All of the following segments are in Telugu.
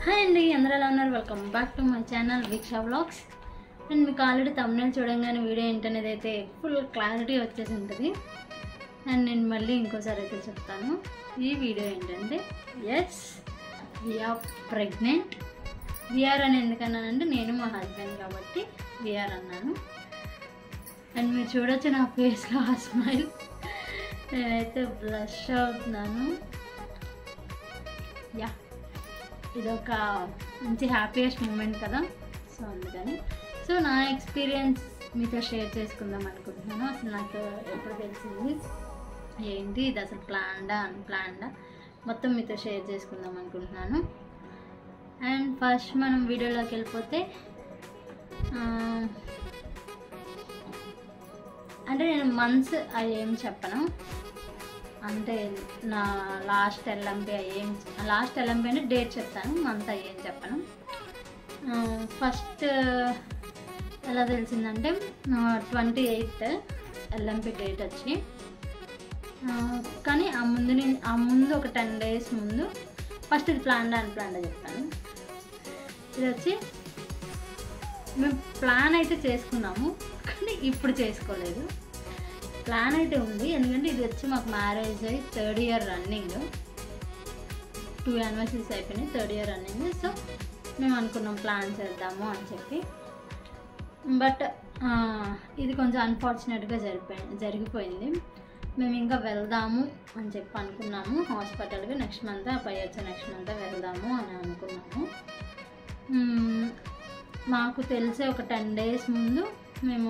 హాయ్ అండి అందరూ ఎలా ఉన్నారు welcome back to my channel Veeksha vlogs and మీకు ఆల్రెడీ తమిళ చూడంగానే వీడియో ఏంటనేది అయితే ఫుల్ క్లారిటీ వచ్చేసి ఉంటుంది అండ్ నేను మళ్ళీ ఇంకోసారి అయితే చెప్తాను ఈ వీడియో ఏంటంటే ఎస్ వీఆర్ ప్రెగ్నెంట్ విఆర్ అని ఎందుకన్నానంటే నేను మా హస్బెండ్ కాబట్టి విఆర్ అన్నాను అండ్ మీరు చూడొచ్చు నా ఫేస్లో ఆ స్మైల్ నేనైతే బ్లష్ అవుతున్నాను యా ఇదొక మంచి హ్యాపీయెస్ట్ మూమెంట్ కదా సో అందుకని సో నా ఎక్స్పీరియన్స్ మీతో షేర్ చేసుకుందాం అనుకుంటున్నాను అసలు నాకు ఎప్పుడు తెలిసింది ఏంటి ఇది అసలు ప్లాన్డా అన్ప్లాన్డా మొత్తం మీతో షేర్ చేసుకుందాం అనుకుంటున్నాను అండ్ ఫస్ట్ మనం వీడియోలోకి వెళ్ళిపోతే ఆ, అంటే నేను మంత్స్ అవి ఏం చెప్పను అంటే నా లాస్ట్ ఎల్ఎంపి ఏం లాస్ట్ ఎల్ఎంపి అంటే డేట్ చెప్తాను మంత్ అవి ఏం చెప్పను ఫస్ట్ ఎలా తెలిసిందంటే ట్వంటీ ఎయిత్ ఎల్ఎంపి డేట్ వచ్చి ఆ, కానీ ఆ ముందు నేను ఆ ముందు ఒక టెన్ డేస్ ముందు ఫస్ట్ ఇది ప్లాన్ అని ప్లాన్ చెప్తాను ఇది వచ్చి మేము ప్లాన్ అయితే చేసుకున్నాము కానీ ఇప్పుడు చేసుకోలేదు ప్లాన్ అయితే ఉంది ఎందుకంటే ఇది వచ్చి మాకు మ్యారేజ్ అయ్యి third year running two anniversaries అయిపోయినాయి థర్డ్ ఇయర్ రన్నింగ్ సో మేము అనుకున్నాం ప్లాన్ చేద్దాము అని చెప్పి బట్ ఇది కొంచెం అన్ఫార్చునేట్గా జరిపోయి జరిగిపోయింది మేము ఇంకా వెళ్దాము అని చెప్పి అనుకున్నాము హాస్పిటల్కి నెక్స్ట్ మంత్ పై వచ్చే నెక్స్ట్ మంత్ వెళ్దాము అని అనుకున్నాము మ్మ్, మాకు తెలిసే ఒక టెన్ డేస్ ముందు మేము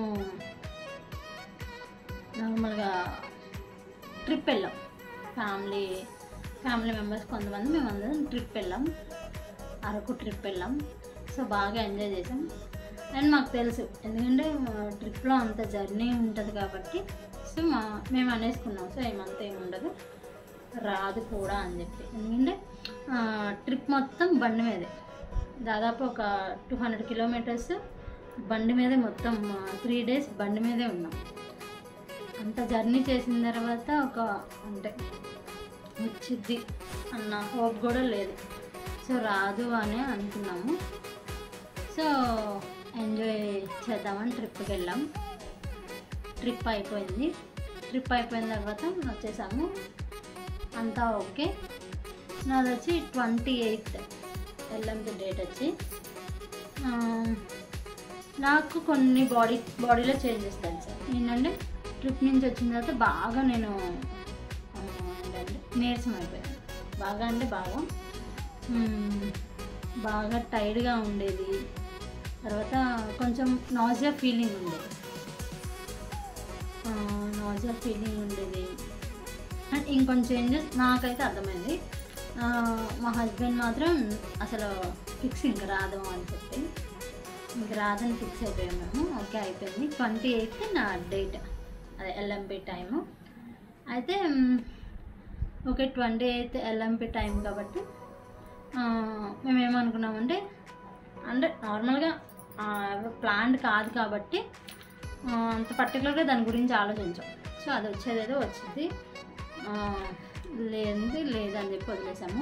నార్మల్గా ట్రిప్ వెళ్ళాం ఫ్యామిలీ ఫ్యామిలీ మెంబర్స్ కొంతమంది మేము అందరం ట్రిప్ వెళ్ళాం అరకు ట్రిప్ వెళ్ళాం సో బాగా ఎంజాయ్ చేసాం అండ్ మాకు తెలుసు ఎందుకంటే ట్రిప్లో అంత జర్నీ ఉంటుంది కాబట్టి సో మా మేము అనేసుకున్నాం సో ఏమంత ఏమి ఉండదు రాదు కూడా అని చెప్పి ఎందుకంటే ట్రిప్ మొత్తం బండి మీదే దాదాపు ఒక టూ హండ్రెడ్ కిలోమీటర్స్ బండి మీదే మొత్తం త్రీ డేస్ బండి మీదే ఉన్నాం అంత జర్నీ చేసిన తర్వాత ఒక అంటే వచ్చిద్ది అన్న హోప్ కూడా లేదు సో రాదు అని అనుకున్నాము సో ఎంజాయ్ చేద్దామని ట్రిప్కి వెళ్ళాం ట్రిప్ అయిపోయింది ట్రిప్ అయిపోయిన తర్వాత వచ్చేసాము అంతా ఓకే నాది వచ్చి ట్వంటీ ఎయిత్ ఎల్ఎంపి డేట్ వచ్చి ఆ, నాకు కొన్ని బాడీ బాడీలో చేంజెస్ తెలుసు ఏంటంటే ట్రిప్ నుంచి వచ్చిన తర్వాత బాగా నేను ఆ, ఏంటంటే నీరసం అయిపోయాను బాగా అంటే బాగా మ్మ్, బాగా టైర్డ్గా ఉండేది తర్వాత కొంచెం నాజియా ఫీలింగ్ ఉండేది నాజియా ఫీలింగ్ ఉండేది అండ్ ఇంకొంచెం చేంజెస్ నాకైతే అర్థమైంది ఆ, మా హస్బెండ్ మాత్రం అసలు ఫిక్స్ ఇంక రాదు అని చెప్పి ఇంక రాదని ఫిక్స్ అయిపోయాం మేము ఓకే అయిపోయింది ట్వంటీ ఎయిత్ నా డేట్ అదే ఎల్ఎంపి టైము అయితే మ్, okay twenty eighth LMP time కాబట్టి ఆ, మేము ఏమనుకున్నామంటే అంటే నార్మల్గా ప్లాన్ కాదు కాబట్టి ఆ, అంత పర్టికులర్గా దాని గురించి ఆలోచించాం సో అది వచ్చేదేదో వచ్చింది ఆ, లేనిది లేదని చెప్పి వదిలేసాము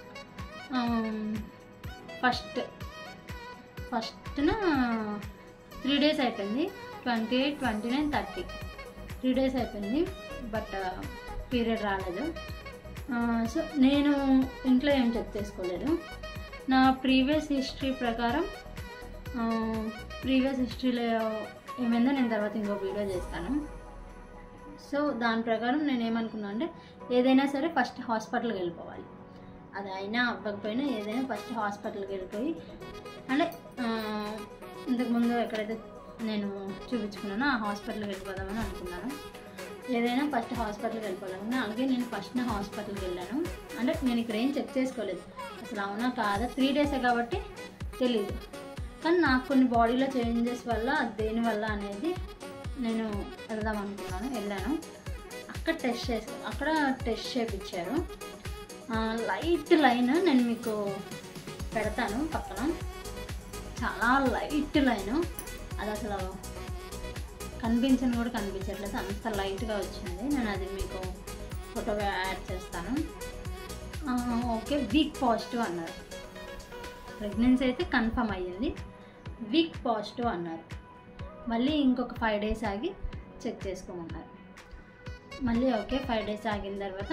ఫస్ట్ ఫస్ట్న త్రీ డేస్ అయిపోయింది twenty eight twenty nine thirty three days అయిపోయింది బట్ పీరియడ్ రాలేదు సో నేను ఇంట్లో ఏం చెక్ చేసుకోలేదు నా ప్రీవియస్ హిస్టరీ ప్రకారం ప్రీవియస్ హిస్టరీలో ఏమైందో నేను తర్వాత ఇంకో వీడియో చేస్తాను సో దాని ప్రకారం నేను ఏమనుకున్నా అంటే ఏదైనా సరే ఫస్ట్ హాస్పిటల్కి వెళ్ళిపోవాలి అది అయినా అవ్వకపోయినా ఏదైనా ఫస్ట్ హాస్పిటల్కి వెళ్ళిపోయి అంటే ఆ, ఇంతకుముందు ఎక్కడైతే నేను చూపించుకున్నానో ఆ హాస్పిటల్కి వెళ్ళిపోదామని అనుకున్నాను ఏదైనా ఫస్ట్ హాస్పిటల్కి వెళ్ళిపోవాలని అలాగే నేను ఫస్ట్ నా హాస్పిటల్కి వెళ్ళాను అంటే నేను ఇక్కడ ఏం చెక్ చేసుకోలేదు అసలు అవునా కాదా త్రీ డేసే కాబట్టి తెలియదు కానీ నాకు కొన్ని బాడీలో చేంజెస్ వల్ల అది దేని వల్ల అనేది నేను వెళ్దాం అనుకున్నాను వెళ్ళాను అక్కడ టెస్ట్ చేసి అక్కడ టెస్ట్ చేయించారు లైట్ లైన్ నేను మీకు పెడతాను పక్కన చాలా లైట్ లైన్ అది అసలు కనిపించని కూడా కనిపించట్లేదు అంత లైట్గా వచ్చింది నేను అది మీకు ఫోటో యాడ్ చేస్తాను ఆ, ఓకే వీక్ పాజిటివ్ అన్నారు ప్రెగ్నెన్సీ అయితే కన్ఫర్మ్ అయ్యింది వీక్ పాజిటివ్ అన్నారు మళ్ళీ ఇంకొక ఫైవ్ డేస్ ఆగి చెక్ చేసుకోమన్నారు మళ్ళీ ఓకే ఫైవ్ డేస్ ఆగిన తర్వాత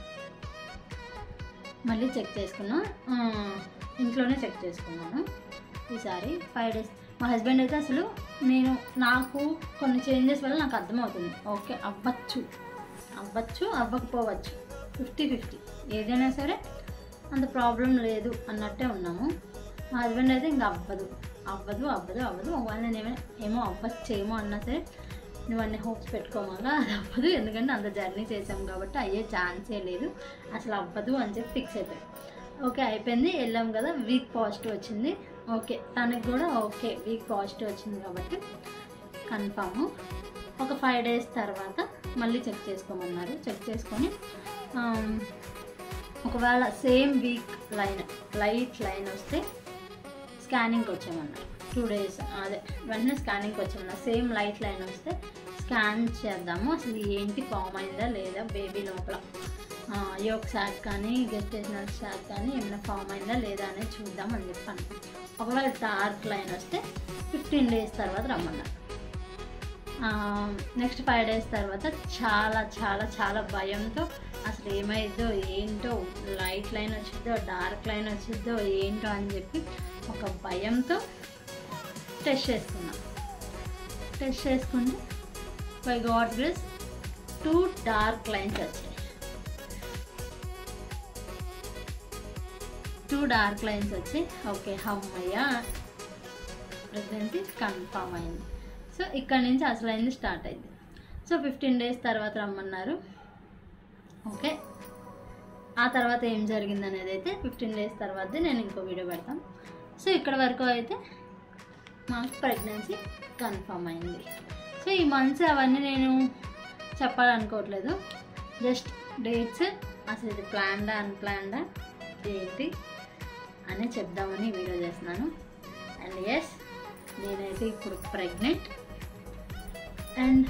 మళ్ళీ చెక్ చేసుకున్నా ఆ, ఇంట్లోనే చెక్ చేసుకున్నాను ఈసారి ఫైవ్ డేస్ మా హస్బెండ్ అయితే అసలు నేను నాకు కొన్ని చేంజెస్ వల్ల నాకు అర్థమవుతుంది ఓకే అవ్వచ్చు అవ్వచ్చు అవ్వకపోవచ్చు ఫిఫ్టీ ఫిఫ్టీ ఏదైనా సరే అంత ప్రాబ్లం లేదు అన్నట్టే ఉన్నాము మా హస్బెండ్ అయితే ఇంకా అవ్వదు అవ్వదు అవ్వదు అవ్వదు ఒకవేళ నేను ఏమైనా ఏమో అవ్వచ్చేమో అన్నా సరే నువ్వు అన్ని హోప్స్ పెట్టుకోమాగా అది అవ్వదు ఎందుకంటే అంత జర్నీ చేసాం కాబట్టి అయ్యే ఛాన్సే లేదు అసలు అవ్వదు అని చెప్పి ఫిక్స్ అయిపోయి ఓకే అయిపోయింది వెళ్ళాం కదా వీక్ పాజిటివ్ వచ్చింది ఓకే తనకి కూడా ఓకే వీక్ పాజిటివ్ వచ్చింది కాబట్టి కన్ఫామ్ ఒక ఫైవ్ డేస్ తర్వాత మళ్ళీ చెక్ చేసుకోమన్నారు చెక్ చేసుకొని ఆమ్, ఒకవేళ same weak line light line వస్తే స్కానింగ్కి వచ్చామన్నారు టూ డేస్ అదే వెంటనే స్కానింగ్కి వచ్చామన్నారు సేమ్ లైట్ లైన్ వస్తే స్కాన్ చేద్దాము అసలు ఏంటి ఫామ్ అయిందా లేదా బేబీ లోపల యోక్ శాక్ కానీ గెస్టేషనల్ శాక్ కానీ ఏమైనా ఫామ్ అయిందా లేదా అనేది చూద్దాం అని చెప్పాను ఒకవేళ డార్క్ లైన్ వస్తే ఫిఫ్టీన్ డేస్ తర్వాత రమ్మన్నారు నెక్స్ట్ ఫైవ్ డేస్ తర్వాత చాలా చాలా చాలా భయంతో అసలు ఏమైందో ఏంటో లైట్ లైన్ వచ్చిద్దో డార్క్ లైన్ వచ్చిద్దో ఏంటో అని చెప్పి ఒక భయంతో టెస్ట్ చేసుకున్నాం టెస్ట్ చేసుకుంటే by God grace two dark lines వచ్చాయి టూ డార్క్ లైన్స్ వచ్చి ఓకే హమ్మయ్య ప్రెగ్నెన్సీ కన్ఫామ్ అయింది సో ఇక్కడ నుంచి అసలైంది స్టార్ట్ అయింది సో ఫిఫ్టీన్ డేస్ తర్వాత రమ్మన్నారు ఓకే ఆ తర్వాత ఏం జరిగింది అనేది అయితే ఫిఫ్టీన్ డేస్ తర్వాత నేను ఇంకో వీడియో పెడతాను సో ఇక్కడ వరకు అయితే మాకు ప్రెగ్నెన్సీ కన్ఫర్మ్ అయింది సో ఈ మంత్స్ అవన్నీ నేను చెప్పాలనుకోవట్లేదు జస్ట్ డేట్స్ అసలు ఇది ప్లాన్డా అన్ప్లాన్డా ఏంటి అని చెప్దామని ఈ వీడియో చేస్తున్నాను అండ్ ఎస్ నేనైతే ఇప్పుడు ప్రెగ్నెంట్ అండ్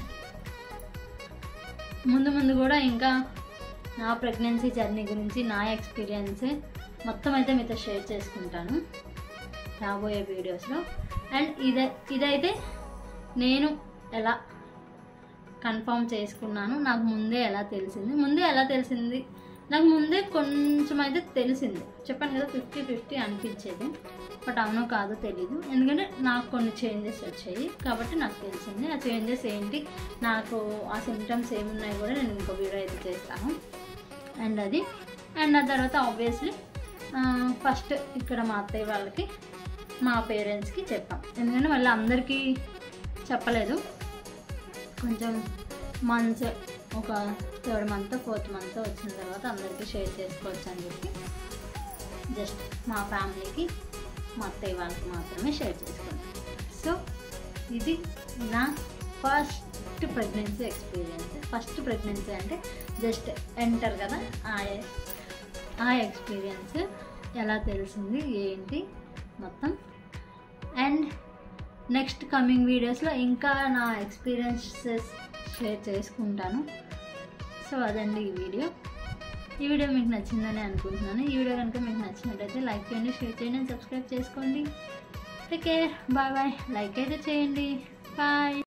ముందు ముందు కూడా ఇంకా నా ప్రెగ్నెన్సీ జర్నీ గురించి నా ఎక్స్పీరియన్స్ మొత్తం అయితే మీతో షేర్ చేసుకుంటాను రాబోయే వీడియోస్లో అండ్ ఇదే ఇదైతే నేను ఎలా కన్ఫర్మ్ చేసుకున్నాను నాకు ముందే ఎలా తెలిసింది ముందే ఎలా తెలిసింది నాకు ముందే కొంచెం అయితే తెలిసింది చెప్పాను కదా ఫిఫ్టీ ఫిఫ్టీ అనిపించేది బట్ అవునో కాదో తెలీదు ఎందుకంటే నాకు కొన్ని చేంజెస్ వచ్చాయి కాబట్టి నాకు తెలిసింది ఆ చేంజెస్ ఏంటి నాకు ఆ సిమ్టమ్స్ ఏమున్నాయి కూడా నేను ఇంకో వీడియో అయితే చేస్తాను అండ్ అది అండ్ ఆ తర్వాత ఆబ్వియస్లీ ఫస్ట్ ఇక్కడ మా అత్తయ్య వాళ్ళకి మా పేరెంట్స్కి చెప్పాం ఎందుకంటే మళ్ళీ అందరికీ చెప్పలేదు కొంచెం మంత్స్ ఒక థర్డ్ మంత్ ఫోర్త్ మంత్ వచ్చిన తర్వాత అందరికీ షేర్ చేసుకోవచ్చు అని చెప్పి జస్ట్ మా ఫ్యామిలీకి మా అత్తయ్య వాళ్ళకి మాత్రమే షేర్ చేసుకున్నాను సో ఇది నా first pregnancy experience first pregnancy అంటే జస్ట్ ఎంటర్ కదా ఆ ఆ ఎక్స్పీరియన్స్ ఎలా తెలిసింది ఏంటి మొత్తం అండ్ నెక్స్ట్ కమింగ్ వీడియోస్లో ఇంకా నా ఎక్స్పీరియన్సెస్ షేర్ చేసుకుంటాను సో అదండి ఈ వీడియో ఈ వీడియో మీకు నచ్చిందని అనుకుంటున్నాను ఈ వీడియో కనుక మీకు నచ్చినట్టయితే లైక్ చేయండి షేర్ చేయండి సబ్స్క్రైబ్ చేసుకోండి take care bye bye like అయితే చేయండి బాయ్